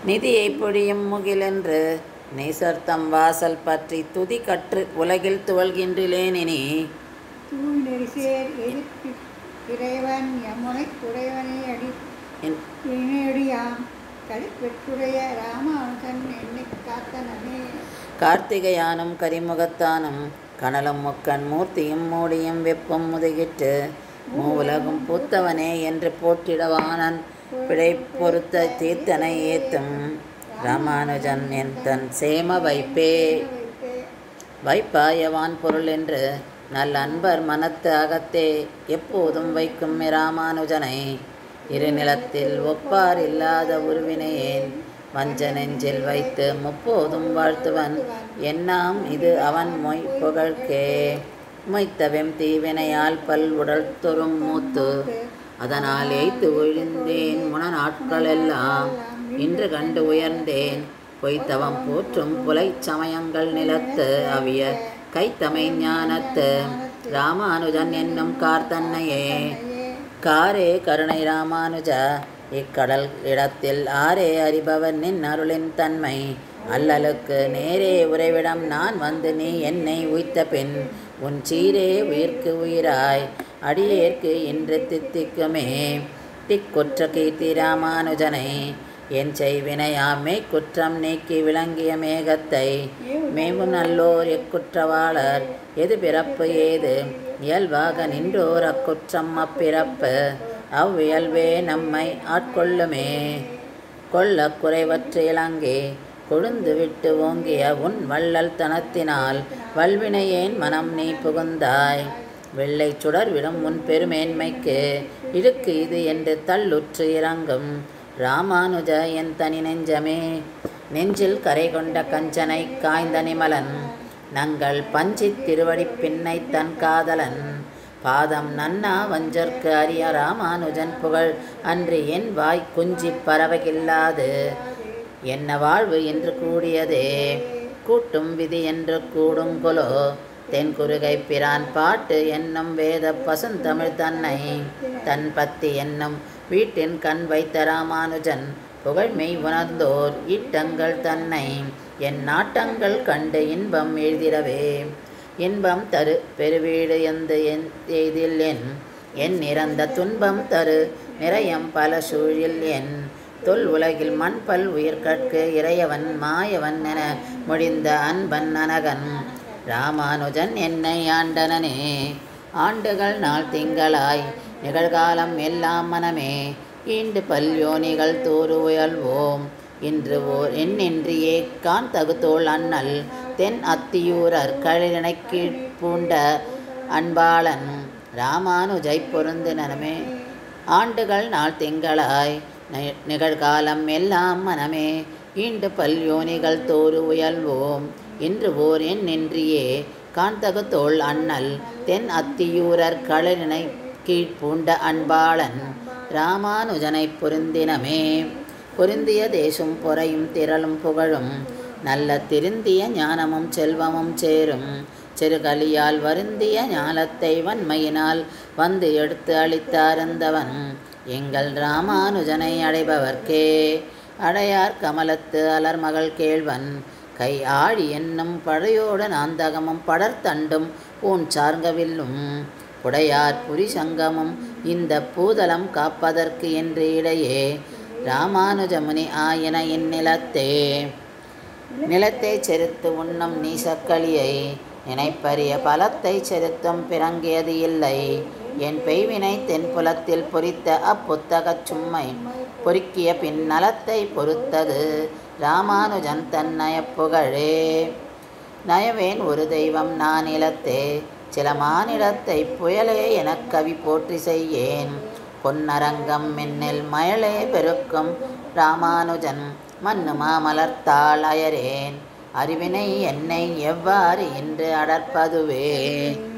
நிதியை பொழியும் முகிலென்று நேசர்த்தம் வாசல் பற்றி துதி கற்று உலகில் துவள்கின்றிலேனினி தூய் நெரிசேர் எதிர்க்கு இறைவன் யமுனை குறைவனை அடி என் இணையடியாம் கழிப்பெற்றுடைய ராமானுஜன் என்னை காத்தனே கார்த்திகையானும் கரிமுகத்தானும் கனலும் முக்கன் மூர்த்தியும் மூடியும் வெப்பம் முதுகிட்டு மூவுலகும் பூத்தவனே என்று போற்றிடவானன் பிழை பொறுத்த தீர்த்தனை ஏத்தும் ராமானுஜன் என் தன் சேம வைப்பே வைப்பே வைப்பாயவான் பொருள் என்று நல் அன்பர் மனத்து அகத்தே எப்போதும் வைக்கும் இராமானுஜனை இருநிலத்தில் ஒப்பார் இல்லாத உருவினையேன் வஞ்ச நெஞ்சில் வைத்து முப்போதும் வாழ்த்துவன் என்னாம் இது அவன் மொய் புகழ்க்கே மொய்த்தவெம் தீவினையால் பல் உடல் தொறும் மூத்து அதனால் எய்த்து ஒழிந்தேன் முன நாட்களெல்லாம் இன்று கண்டு உயர்ந்தேன் பொய்த்தவம் போற்றும் புலை சமயங்கள் நிலத்து அவிய கைத்தமை ஞானத்து ராமானுஜன் என்னும் கார்த்தன்னையே காரே கருணை ராமானுஜா இக்கடல் இடத்தில் ஆரே அறிபவர் நின் அருளின் தன்மை அல்லலுக்கு நேரே உறைவிடம் நான் வந்து நீ என்னை உய்த்த பின் உன் சீரே உயிர்க்கு உயிராய் அடியேற்கு இன்று தித்திக்குமே திக்குற்ற கீர்த்தி ராமானுஜனை என் செய்வினையாமே குற்றம் நீக்கி விளங்கிய மேகத்தை மேவும் நல்லோர் எக்குற்றவாளர் எது பிறப்பு ஏது இயல்பாக நின்றோர் அக்குற்றம் அப்பிறப்பு அவ்வியல்பே நம்மை ஆட்கொள்ளுமே கொள்ள குறைவற்று இலங்கே கொழுந்து விட்டு ஓங்கிய உன் வள்ளல் தனத்தினால் வல்வினையேன் மனம் நீ புகுந்தாய் வெள்ளை சுடர் விடும் உன் பெருமேன்மைக்கு இழுக்கு இது என்று தள்ளுற்று இறங்கும் ராமானுஜ என் தனி நெஞ்சமே நெஞ்சில் கரை கொண்ட கஞ்சனை காய்ந்த நிமலன் நங்கள் பஞ்சித் திருவடிப் பின்னை தன் காதலன் பாதம் நன்னா வஞ்சர்க்கு அரிய ராமானுஜன் புகழ் அன்று என் வாய் குஞ்சி பறவைகில்லாது என்ன வாழ்வு என்று கூடியதே கூட்டும் விதி என்று கூடுங்கொலோ தென்குருகை பிரான் பாட்டு என்னும் வேத பசுந்தமிழ் தன்னை தன் பத்தி என்னும் வீட்டின் கண் வைத்த ராமானுஜன் புகழ்மெய் உணர்ந்தோர் ஈட்டங்கள் தன்னை என் நாட்டங்கள் கண்டு இன்பம் எழுதிடவே இன்பம் தரு பெருவீடு எந்து என் எய்தில் என் என் நிறந்த துன்பம் தரு நிறையம் பல சூழில் என் தொல் உலகில் மண் பல் உயிர்கட்கு இறையவன் மாயவன் என முடிந்த அன்பன் அனகன் ராமானுஜன் என்னை ஆண்டனனே ஆண்டுகள் நாள் திங்களாய் நிகழ்காலம் எல்லாம் மனமே ஈண்டு பல்யோனிகள் தூறு உயல்வோம் இன்று ஓர் எண்ணின்றியே கான் தகுதோள் அண்ணல் தென் அத்தியூரர் களிரினை கீழ்ப்பூண்ட அன்பாளன் ராமானுஜை பொருந்தினமே ஆண்டுகள் நாள் திங்களாய் நி- நிகழ்காலம் எல்லாம் மனமே ஈண்டு பல்யோனிகள் தோறு உயல்வோம் இன்று ஓர் எண் நின்றியே காண்தகு தோள் அண்ணல் தென் அத்தியூரர் களிரினை கீழ்ப்பூண்ட அன்பாளன் ராமானுஜனை பொருந்தினமே பொருந்திய தேசும் பொறையும் திரளும் புகழும் நல்ல திருந்திய ஞானமும் செல்வமும் சேரும் சிறுகலியால் வருந்திய ஞானத்தை வன்மையினால் வந்து எடுத்து அளித்தார்ந்தவன் எங்கள் ராமானுஜனை அடைபவர்க்கே அடையார் கமலத்து அலர்மகள் கேள்வன் கை ஆழி என்னும் பழையோட நாந்தகமும் படர்த்தண்டும் பூன் சார்கவில்லும் புடையார் புரிசங்கமும் இந்த பூதலம் காப்பதற்கு என்று இடையே ராமானுஜமுனி ஆயின இந்நிலத்தே நிலத்தை செருத்து உண்ணும் நீசக்களியை நினைப்பரிய பலத்தை செலுத்தும் பிறங்கியது இல்லை என் பெய்வினை தென்புலத்தில் பொறித்த அப்புத்தகச் சும்மை பொறுக்கிய பின் நலத்தை பொறுத்தது ராமானுஜன் தன் நயப்புகழே நயவேன் ஒரு தெய்வம் நான் இலத்தே சில மானிடத்தை புயலே எனக் கவி போற்றி செய்யேன் பொன்னரங்கம் மின்னில் மயலே பெருக்கும் ராமானுஜன் மண்ணு மாமலர்த்தாள் அயரேன் அறிவினை என்னை எவ்வாறு இன்று அடர்ப்பதுவே